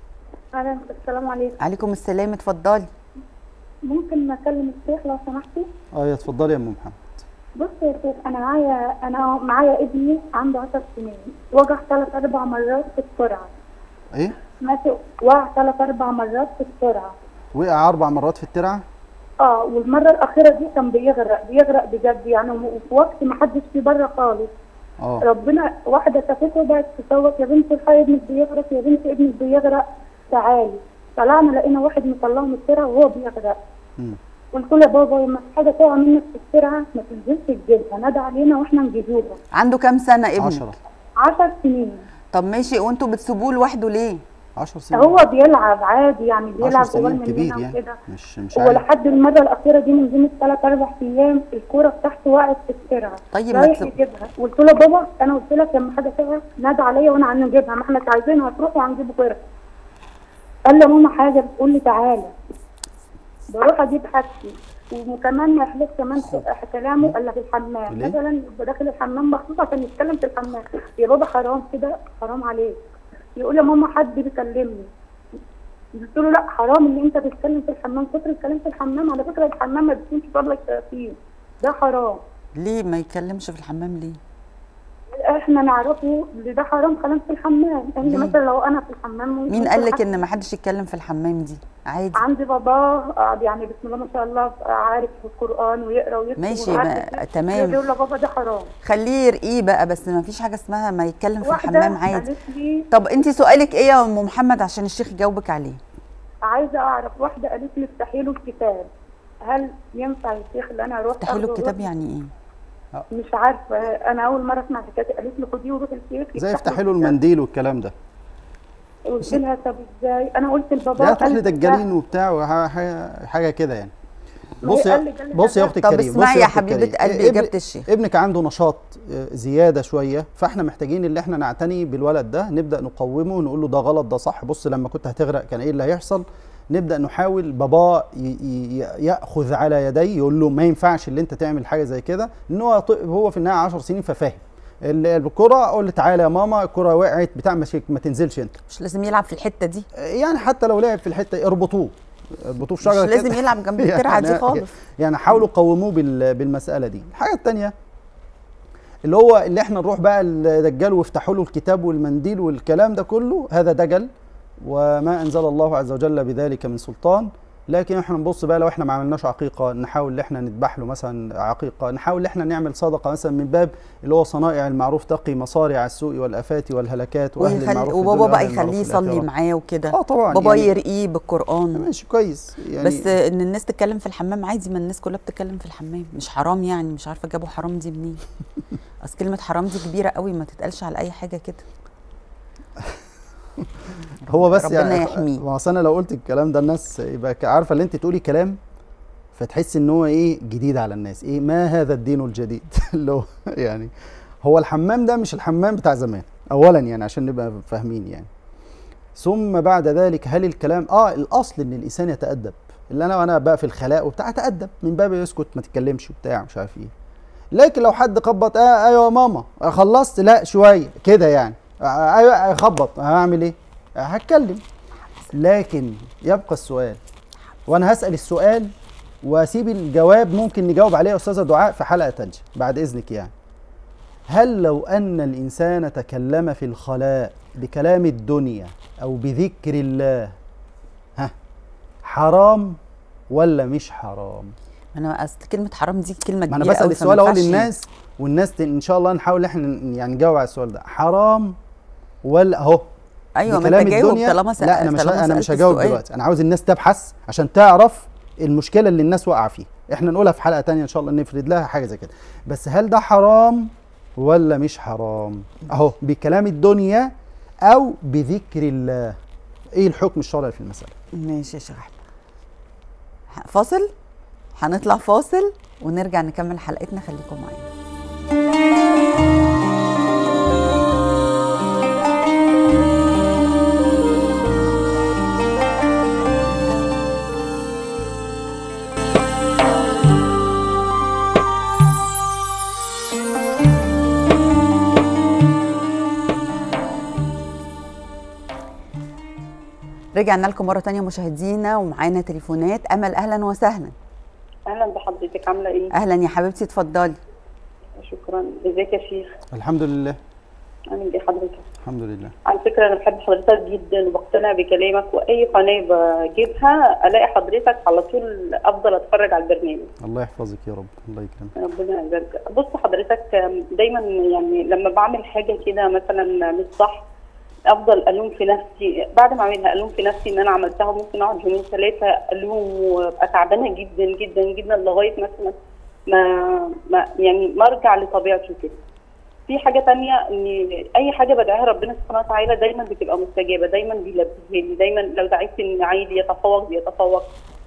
أهلا السلام عليكم عليكم السلام اتفضلي ممكن أكلم الشيخ لو سمحتي اه يا اتفضلي يا ام محمد بص يا شيخ أنا معايا أنا معايا ابني عنده 10 سنين وجع ثلاث أربع مرات في السرعة ايه ماشي وقع ثلاث أربع مرات في السرعة وقع اربع مرات في الترعه اه والمرة الأخيرة دي كان بيغرق بيغرق بجد يعني وفي وقت ما حدش في بره خالص اه ربنا واحدة شافته بقت تصوت يا بنت الحي ابنك بيغرق يا بنت ابنك بيغرق تعالي طلعنا لقينا واحد مطلعه من السرعة وهو بيغرق مم. قلت له يا بابا لما في حاجة تقع منك في السرعة ما تنزلش تجيبها نادى علينا واحنا نجيبوها عنده كام سنه ابنك عشرة عشر سنين طب ماشي وانتوا بتسيبوه لوحده ليه 10 سنين هو بيلعب عادي يعني 10 بيلعب سنين جوال كبير مننا يعني وكده مش مش هو عارف لحد المرة الأخيرة دي من قيمة ثلاث أربع أيام الكورة بتاعته وقعت في الترعة طيب ما رايح تلو- يجيبها قلت له بابا أنا قلت لك لما حاجة تقع نادى عليا وأنا هنجيبها ما إحنا عايزينها هتروح وهنجيب كورة قال لي يا ماما حاجة بتقول لي تعالى بروح أجيب حاجتي وكمان ما يحلف كمان في كلامه قال لك الحمام ليه؟ مثلا يبقى داخل الحمام مخصوص عشان يتكلم في الحمام يا بابا حرام كده حرام عليك يقول يا ماما حد بيكلمني قلت له لا حرام ان انت تتكلم في الحمام كتر الكلام في الحمام على فكره الحمام ما بيكونش فضلك فيه ده حرام ليه ما يتكلمش في الحمام ليه احنا نعرفه ان ده حرام كلام في الحمام انت ليه؟ مثلا لو انا في الحمام ممكن مين قال لك حد- ان ما حدش يتكلم في الحمام دي عادي عندي بابا آه، يعني بسم الله ما شاء الله عارف في القران ويقرا ويكتب ماشي وعارف بقى، كده. تمام. يقول له بابا ده حرام خليه يرقيه بقى بس ما فيش حاجه اسمها ما يتكلم في واحده الحمام عادي قالت لي طب انت سؤالك ايه يا ام محمد عشان الشيخ يجاوبك عليه عايزه اعرف واحده قالت لي افتحي له الكتاب هل ينفع يا شيخ ان انا اروح افتحي له أخده الكتاب وأروح؟ يعني ايه مش عارفه انا اول مره اسمع الحكايه قالت لي خديه وروحي الشيخ زي يفتح افتحي له الكتاب. المنديل والكلام ده قلت لها طب ازاي انا قلت لبابا ده تروح قال لي لدجالين وبتاع وح- حاجه حاجة كده يعني ما هي بص قال لي يا قال لي بص يا ده- اختي طب الكريم اسمعي بصي يا أختي حبيبة الكريم. قلبي ابن- إجابة الشيخ. ابنك عنده نشاط آه، زياده شويه فاحنا محتاجين اللي احنا نعتني بالولد ده نبدا نقومه ونقول له ده غلط ده صح بص لما كنت هتغرق كان ايه اللي هيحصل نبدا نحاول بابا ي- ي- ياخذ على يديه يقول له ما ينفعش اللي انت تعمل حاجه زي كده ان هو ط- هو في النهايه 10 سنين ففاهم ال- الكره اقول له تعالى يا ماما الكره وقعت بتاع مش- ما تنزلش انت مش لازم يلعب في الحته دي يعني حتى لو لعب في الحته اربطوه اربطوه في شجره مش لازم كده. يلعب جنب الترعه دي يعني- خالص يعني حاولوا قوموه بال- بالمساله دي الحاجه الثانيه اللي هو اللي احنا نروح بقى الدجال ويفتحوا له الكتاب والمنديل والكلام ده كله هذا دجل وما انزل الله عز وجل بذلك من سلطان لكن احنا نبص بقى لو احنا ما عملناش عقيقه نحاول ان احنا نذبح له مثلا عقيقه نحاول ان احنا نعمل صدقه مثلا من باب اللي هو صنائع المعروف تقي مصارع السوء والافات والهلكات واهل ويخلي المعروف في وبابا الدنيا بقى وأهل المعروف يخليه في يصلي الآخرة. معاه وكده اه طبعا بابا يعني يرقيه بالقران ماشي كويس يعني بس ان الناس تتكلم في الحمام عادي ما الناس كلها بتتكلم في الحمام مش حرام يعني مش عارفه جابوا حرام دي منين اصل كلمه حرام دي كبيره قوي ما تتقالش على اي حاجه كده هو بس ربنا يعني يحميه. ما أصل انا لو قلت الكلام ده الناس يبقى ك- عارفه اللي انت تقولي كلام فتحس ان هو ايه جديد على الناس ايه ما هذا الدين الجديد اللي هو يعني هو الحمام ده مش الحمام بتاع زمان اولا يعني عشان نبقى فاهمين يعني ثم بعد ذلك هل الكلام اه الاصل ان الانسان يتادب اللي انا وانا بقى في الخلاء وبتاع اتادب من باب يسكت ما تتكلمش وبتاع مش عارف ايه لكن لو حد خبط اه ايوه يا ماما آه خلصت لا شويه كده يعني آه ايوه خبط هعمل ايه آه هتكلم لكن يبقى السؤال وانا هسال السؤال واسيب الجواب ممكن نجاوب عليه يا استاذه دعاء في حلقه تانية بعد اذنك يعني هل لو ان الانسان تكلم في الخلاء بكلام الدنيا او بذكر الله ها حرام ولا مش حرام انا اصل كلمه حرام دي كلمه ما كبيره انا بسال قوي السؤال اهو للناس والناس ت- ان شاء الله نحاول ان احنا ن- يعني نجاوب على السؤال ده حرام ولا اهو ايوه ما بكلام انت جاوب الدنيا طالما سأل لا انا مش طالما انا مش سألت هجاوب السؤال. دلوقتي انا عاوز الناس تبحث عشان تعرف المشكله اللي الناس واقعه فيها احنا نقولها في حلقه تانية ان شاء الله نفرد لها حاجه زي كده بس هل ده حرام ولا مش حرام اهو بكلام الدنيا او بذكر الله ايه الحكم الشرعي في المساله ماشي يا شيخ احمد ح- فاصل هنطلع فاصل ونرجع نكمل حلقتنا خليكم معانا رجعنا لكم مرة تانية مشاهدينا ومعانا تليفونات أمل أهلا وسهلا اهلا بحضرتك عامله ايه أهلا يا حبيبتي اتفضلي شكرا ازيك يا شيخ الحمد لله عامل ايه حضرتك الحمد لله على فكره انا بحب حضرتك جدا وبقتنع بكلامك واي قناه بجيبها الاقي حضرتك على طول افضل اتفرج على البرنامج الله يحفظك يا رب الله يكرمك ربنا يجزاك بص حضرتك آم، دايما يعني لما بعمل حاجه كده مثلا مش صح افضل الوم في نفسي بعد ما اعملها الوم في نفسي ان انا عملتها ممكن اقعد يومين ثلاثه الوم وابقى تعبانه جدا جدا جدا لغايه مثلا ما, ما يعني ما ارجع لطبيعتي كده في حاجه تانية ان اي حاجه بدعيها ربنا سبحانه وتعالى دايما بتبقى مستجابه دايما بيلبيها لي دايما لو دعيت ان عايز يتفوق بيتفوق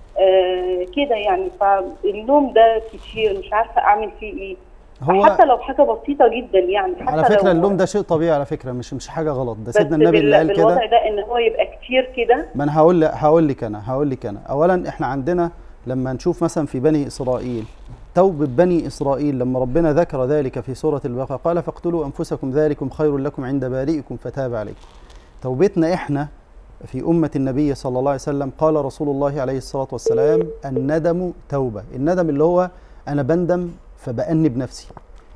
آه كده يعني فالنوم ده كتير مش عارفه اعمل فيه ايه هو حتى لو حاجه بسيطه جدا يعني حتى على فكره لو اللوم ده شيء طبيعي على فكره مش مش حاجه غلط ده بس سيدنا النبي اللي بال- قال بالوضع كده ده ان هو يبقى كتير كده ما انا هقول هقول لك انا هقول لك انا اولا احنا عندنا لما نشوف مثلا في بني اسرائيل توبة بني اسرائيل لما ربنا ذكر ذلك في سورة البقرة قال فاقتلوا انفسكم ذلكم خير لكم عند بارئكم فتاب عليكم توبتنا احنا في أمة النبي صلى الله عليه وسلم قال رسول الله عليه الصلاة والسلام الندم توبة الندم اللي هو أنا بندم فبأنب نفسي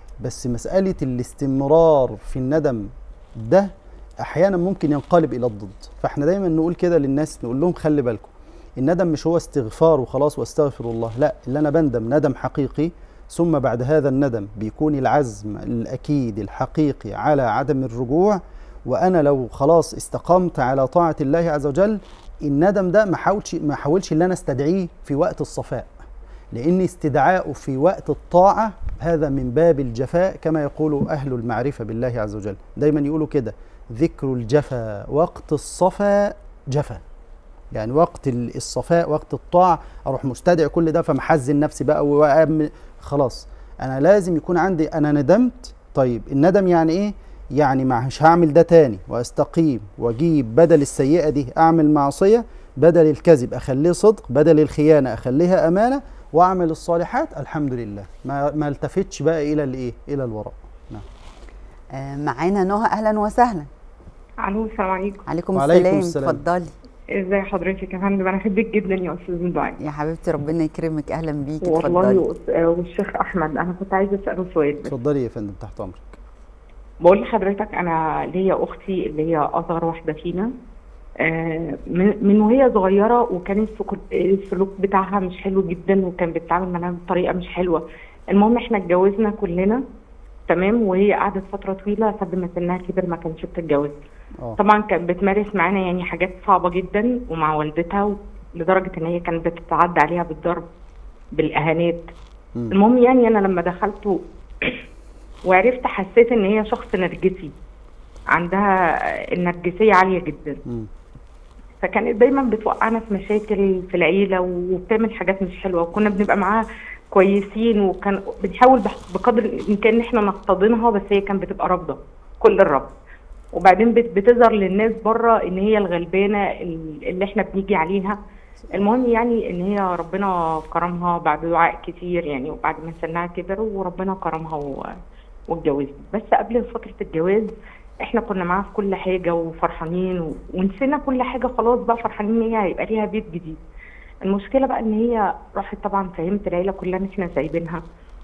بس مسألة الاستمرار في الندم ده أحيانا ممكن ينقلب إلى الضد فإحنا دايما نقول كده للناس نقول لهم خلي بالكم الندم مش هو استغفار وخلاص واستغفر الله لا اللي أنا بندم ندم حقيقي ثم بعد هذا الندم بيكون العزم الأكيد الحقيقي على عدم الرجوع وأنا لو خلاص استقمت على طاعة الله عز وجل الندم ده ما حاولش ما حاولش ان انا استدعيه في وقت الصفاء لان استدعاؤه في وقت الطاعه هذا من باب الجفاء كما يقول اهل المعرفه بالله عز وجل دايما يقولوا كده ذكر الجفا وقت الصفا جفا يعني وقت ال- الصفاء وقت الطاعه اروح مستدعي كل ده فمحزن نفسي بقى وأم خلاص انا لازم يكون عندي انا ندمت طيب الندم يعني ايه يعني مش هعمل ده تاني واستقيم واجيب بدل السيئه دي اعمل معصيه بدل الكذب اخليه صدق بدل الخيانه اخليها امانه واعمل الصالحات الحمد لله ما ما التفتش بقى الى الايه الى الوراء نعم آه، معانا نهى اهلا وسهلا الو السلام عليكم عليكم وعليكم السلام السلام. اتفضلي ازي حضرتك يا فندم انا بحبك جدا يا استاذ دعاء يا حبيبتي ربنا يكرمك اهلا بيكي والله اتفضلي وأس- آه، والشيخ احمد انا كنت عايزه اساله سؤال بس اتفضلي يا فندم تحت امرك بقول لحضرتك انا ليا اختي اللي هي اصغر واحده فينا آه، من من وهي صغيره وكان السلوك- السلوك بتاعها مش حلو جدا وكان بتتعامل معانا بطريقه مش حلوه المهم احنا اتجوزنا كلنا تمام وهي قعدت فتره طويله لحد ما سنها كبر ما كانتش بتتجوز اه طبعا كانت بتمارس معانا يعني حاجات صعبه جدا ومع والدتها لدرجه ان هي كانت بتتعدى عليها بالضرب بالاهانات مم. المهم يعني انا لما دخلت و- وعرفت حسيت ان هي شخص نرجسي عندها النرجسيه عاليه جدا مم. فكانت دايما بتوقعنا في مشاكل في العيله وبتعمل حاجات مش حلوه وكنا بنبقى معاها كويسين وكان بنحاول بح- بقدر الامكان ان احنا نحتضنها بس هي كانت بتبقى رافضه كل الرفض وبعدين بت- بتظهر للناس بره ان هي الغلبانه ال- اللي احنا بنيجي عليها المهم يعني ان هي ربنا كرمها بعد دعاء كتير يعني وبعد ما سنها كبر وربنا كرمها و- واتجوزت بس قبل فتره الجواز احنا كنا معاها في كل حاجه وفرحانين و- ونسينا كل حاجه خلاص بقى فرحانين ان هي هيبقى ليها بيت جديد المشكله بقى ان هي راحت طبعا فهمت العيله كلها ان احنا سايبينها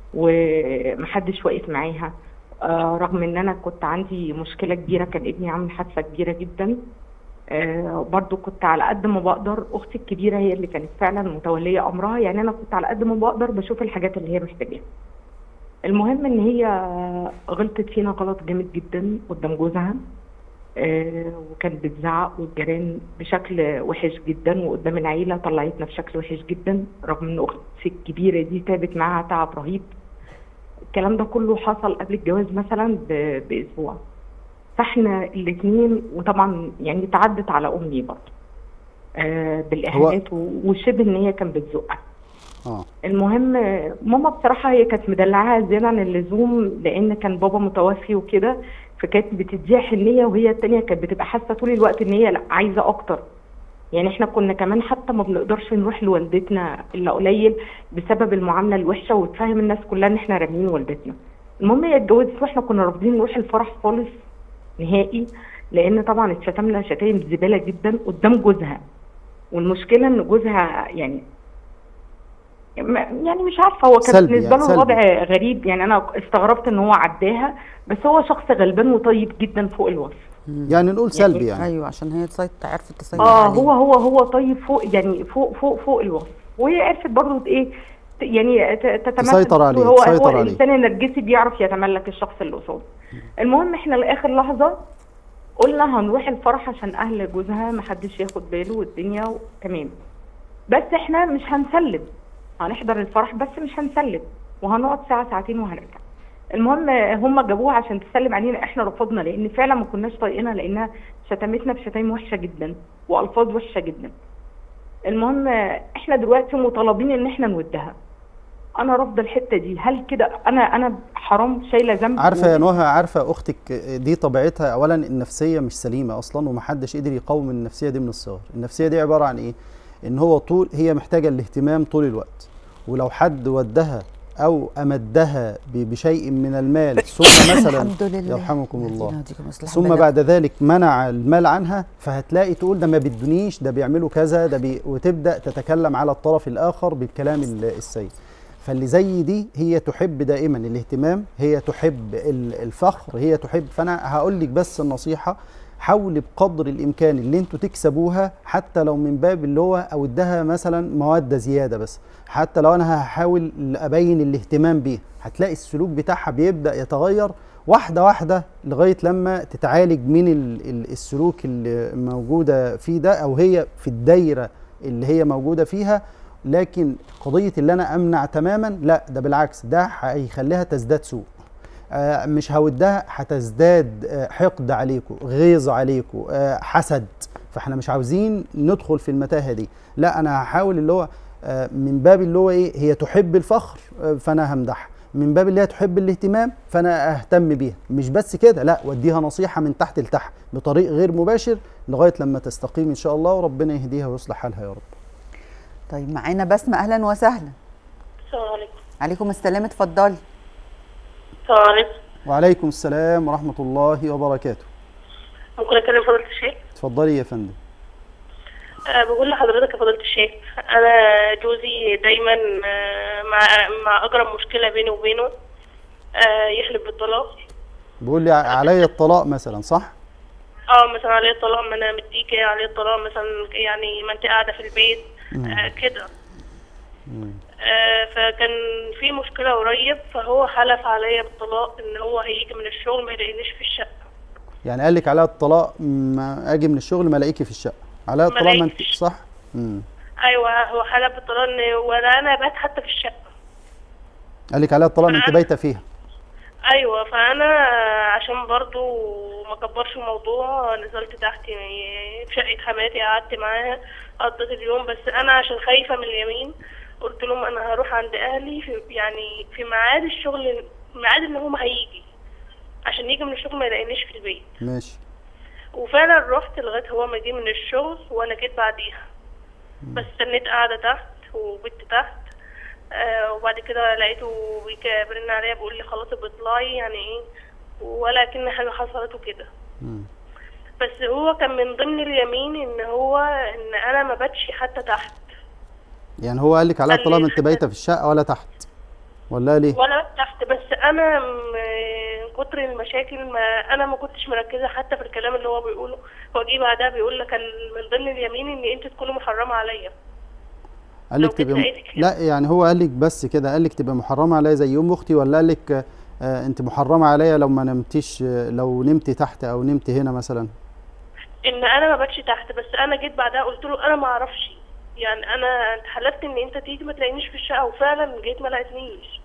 ومحدش واقف معاها آه رغم ان انا كنت عندي مشكله كبيره كان ابني عامل حادثه كبيره جدا آه برضو كنت على قد ما بقدر اختي الكبيره هي اللي كانت فعلا متوليه امرها يعني انا كنت على قد ما بقدر بشوف الحاجات اللي هي محتاجاها المهم ان هي غلطت فينا غلط جامد جدا قدام جوزها آه، وكانت بتزعق والجيران بشكل وحش جدا وقدام العيله طلعتنا بشكل وحش جدا رغم ان اختي الكبيره دي تعبت معاها تعب رهيب الكلام ده كله حصل قبل الجواز مثلا ب- باسبوع فاحنا الاثنين وطبعا يعني تعدت على امي برضه آه بالاهانات و- وشبه ان هي كانت بتزقها اه المهم آه، ماما بصراحة هي كانت مدلعاها زيادة عن اللزوم لأن كان بابا متوفي وكده فكانت بتديها حنية وهي التانية كانت بتبقى حاسة طول الوقت إن هي لأ عايزة أكتر يعني احنا كنا كمان حتى ما بنقدرش نروح لوالدتنا إلا قليل بسبب المعاملة الوحشة وتفهم الناس كلها إن احنا رامين والدتنا المهم هي اتجوزت واحنا كنا رافضين نروح الفرح خالص نهائي لأن طبعا اتشتمنا شتايم زبالة جدا قدام جوزها والمشكلة إن جوزها يعني ما- يعني مش عارفه هو كان سلبي بالنسبه يعني له سلبي. الوضع غريب يعني انا استغربت ان هو عداها بس هو شخص غلبان وطيب جدا فوق الوصف يعني نقول سلبي يعني ايوه عشان هي تسيطر عرفت تسيطر اه عليه. هو هو هو طيب فوق يعني فوق فوق فوق الوصف وهي عرفت برضه ايه ت- يعني ت- تتمثل تسيطر عليه، هو تسيطر هو عليه. الانسان النرجسي بيعرف يتملك الشخص اللي قصاده المهم احنا لاخر لحظه قلنا هنروح الفرح عشان اهل جوزها محدش ياخد باله والدنيا و- تمام بس احنا مش هنسلم هنحضر الفرح بس مش هنسلم وهنقعد ساعه ساعتين وهنرجع المهم هم جابوها عشان تسلم علينا احنا رفضنا لان فعلا ما كناش طايقينها لانها شتمتنا بشتايم وحشه جدا والفاظ وحشه جدا المهم احنا دلوقتي مطالبين ان احنا نودها انا رافضه الحته دي هل كده انا انا حرام شايله ذنب عارفه يا نهى عارفه اختك دي طبيعتها اولا النفسيه مش سليمه اصلا ومحدش قدر يقاوم النفسيه دي من الصغر النفسيه دي عباره عن ايه ان هو طول هي محتاجه الاهتمام طول الوقت ولو حد ودها او امدها ب- بشيء من المال ثم مثلا الحمد لله يرحمكم الله الذين يهديكم يصلح ثم بالك. بعد ذلك منع المال عنها فهتلاقي تقول ده ما بدونيش ده بيعملوا كذا ده بي وتبدا تتكلم على الطرف الاخر بالكلام ال- السيء فاللي زي دي هي تحب دائما الاهتمام هي تحب ال- الفخر هي تحب فانا هقول لك بس النصيحه حاولي بقدر الامكان اللي انتوا تكسبوها حتى لو من باب اللي هو اودها مثلا مواد زياده بس حتى لو انا هحاول ابين الاهتمام بيها هتلاقي السلوك بتاعها بيبدا يتغير واحده واحده لغايه لما تتعالج من ال- ال- السلوك اللي موجوده فيه ده او هي في الدايره اللي هي موجوده فيها لكن قضيه اللي انا امنع تماما لا ده بالعكس ده هيخليها تزداد سوء آه، مش هودها هتزداد آه، حقد عليكم غيظ عليكم آه، حسد فاحنا مش عاوزين ندخل في المتاهه دي لا انا هحاول اللي هو آه، من باب اللي هو ايه هي تحب الفخر آه، فانا همدحها من باب اللي هي تحب الاهتمام فانا اهتم بيها مش بس كده لا وديها نصيحه من تحت لتحت بطريق غير مباشر لغايه لما تستقيم ان شاء الله وربنا يهديها ويصلح حالها يا رب طيب معانا بسمة اهلا وسهلا السلام عليكم عليكم السلام اتفضلي السلام عليكم وعليكم السلام ورحمه الله وبركاته ممكن اكلم فضيلة الشيخ اتفضلي يا فندم أه بقول لحضرتك يا فضيلة الشيخ انا جوزي دايما آه، مع مع اقرب مشكلة بيني وبينه آه، يحلف بالطلاق بيقول لي عليا الطلاق مثلا صح اه مثلا عليه الطلاق ما انا مديكي عليه الطلاق مثلا يعني ما انت قاعدة في البيت آه، كده آه، فكان في مشكلة قريب فهو حلف عليا بالطلاق ان هو هيجي من الشغل ما يلاقينيش في الشقة يعني قال لك عليا الطلاق ما اجي من الشغل ما الاقيكي في الشقه عليا ما الطلاق ما انت الاقيكش. صح امم ايوه هو حلف بالطلاق ان ولا انا بات حتى في الشقة قال لك عليا الطلاق ما انت أنا- بايته فيها ايوه فانا عشان برضو ما كبرش الموضوع نزلت تحت في شقه حماتي قعدت معاها قضيت اليوم بس انا عشان خايفه من اليمين قلت لهم انا هروح عند اهلي في يعني في ميعاد الشغل ميعاد ان هم هيجي عشان يجي من الشغل ما يلاقينيش في البيت ماشي وفعلا رحت لغايه هو ما جه من الشغل وانا جيت بعديها بس استنيت قاعده تحت وبت تحت آه وبعد كده لقيته بيك- بيرن عليا بيقول لي خلاص بتطلعي يعني ايه ولا كأن حاجه حصلت وكده مم. بس هو كان من ضمن اليمين ان هو ان انا ما باتش حتى تحت يعني هو قال لك عليا قال الطلاق لي ما انت بايته في الشقه ولا تحت ولا ليه ولا تحت بس انا من كتر المشاكل ما انا ما كنتش مركزه حتى في الكلام اللي هو بيقوله هو جه بعدها بيقول لك كان من ضمن اليمين ان انت تكوني محرمه عليا قال لو لك كنت تبقى م... لقيتك لا يعني هو قال لك بس كده قال لك تبقى محرمه عليا زي ام اختي ولا قال لك آه انت محرمه عليا لو ما نمتيش آه، لو نمتي تحت او نمتي هنا مثلا ان انا ما باتش تحت بس انا جيت بعدها قلت له انا ما اعرفش يعني انا انت حلفت ان انت تيجي ما تلاقينيش في الشقه وفعلا جيت ما لقيتنيش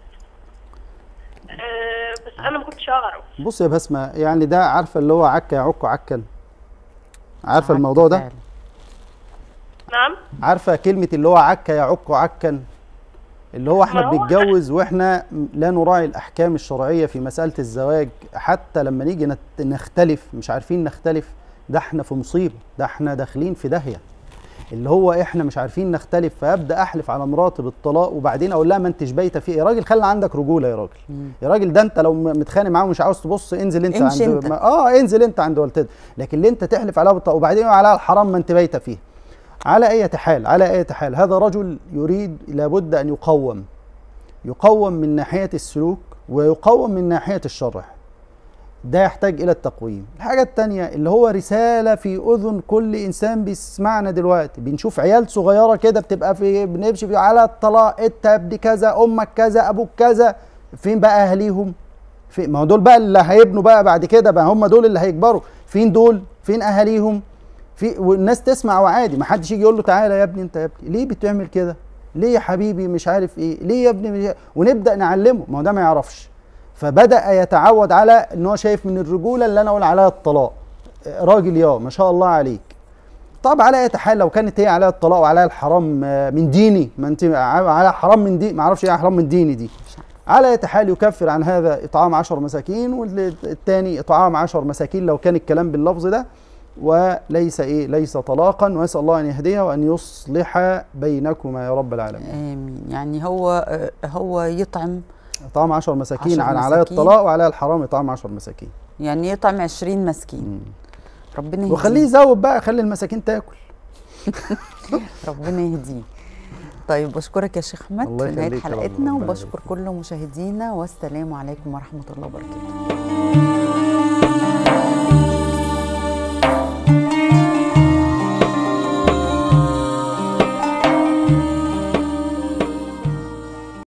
أه بس انا ما كنتش اعرف بص يا بسمه يعني ده عارفه اللي هو عكا يعك عكا عارفه الموضوع ده فعلا. نعم عارفه كلمه اللي هو عكا يعك عكا اللي هو احنا ما هو- بنتجوز واحنا لا نراعي الاحكام الشرعيه في مساله الزواج حتى لما نيجي نت- نختلف مش عارفين نختلف ده احنا في مصيبه ده احنا داخلين في داهيه اللي هو احنا مش عارفين نختلف فابدا احلف على مراتي بالطلاق وبعدين اقول لها ما انتش بايته فيه يا راجل خلي عندك رجوله يا راجل يا راجل ده انت لو م- متخانق معاه ومش عاوز تبص انزل انت امشي عند انت. ما اه انزل انت عند والدتك لكن اللي انت تحلف عليها بالطلاق وبعدين يقول عليها الحرام ما انت بايته فيه على اي حال على اي حال هذا رجل يريد لابد ان يقوم يقوم من ناحيه السلوك ويقوم من ناحيه الشرع ده يحتاج الى التقويم الحاجه الثانيه اللي هو رساله في اذن كل انسان بيسمعنا دلوقتي بنشوف عيال صغيره كده بتبقى في بنمشي في على الطلاق انت يا ابني كذا امك كذا ابوك كذا فين بقى اهاليهم في ما هو دول بقى اللي هيبنوا بقى بعد كده بقى هم دول اللي هيكبروا فين دول فين اهاليهم في والناس تسمع وعادي ما حدش يجي يقول له تعالى يا ابني انت يا ابني ليه بتعمل كده ليه يا حبيبي مش عارف ايه ليه يا ابني مش... ونبدا نعلمه ما هو ده ما يعرفش فبدا يتعود على ان هو شايف من الرجوله اللي انا اقول عليها الطلاق آه، راجل يا ما شاء الله عليك طب على اي حال لو كانت هي عليها الطلاق وعليها الحرام آه، من ديني ما انت على حرام من دي ما اعرفش ايه حرام من ديني دي على اي حال يكفر عن هذا اطعام عشر مساكين والثاني اطعام عشر مساكين لو كان الكلام باللفظ ده وليس ايه ليس طلاقا واسال الله ان يهديه وان يصلح بينكما يا رب العالمين امين يعني هو آه، هو يطعم اطعام عشر مساكين عشر عن عليها مساكين. الطلاق وعليها الحرام اطعام عشر مساكين يعني يطعم 20 مسكين ربنا يهديه وخليه يزود بقى خلي المساكين تاكل ربنا يهديه طيب بشكرك يا شيخ احمد الله في نهايه يخليك يا رب، حلقتنا ربنا وبشكر كل مشاهدينا والسلام عليكم ورحمه الله وبركاته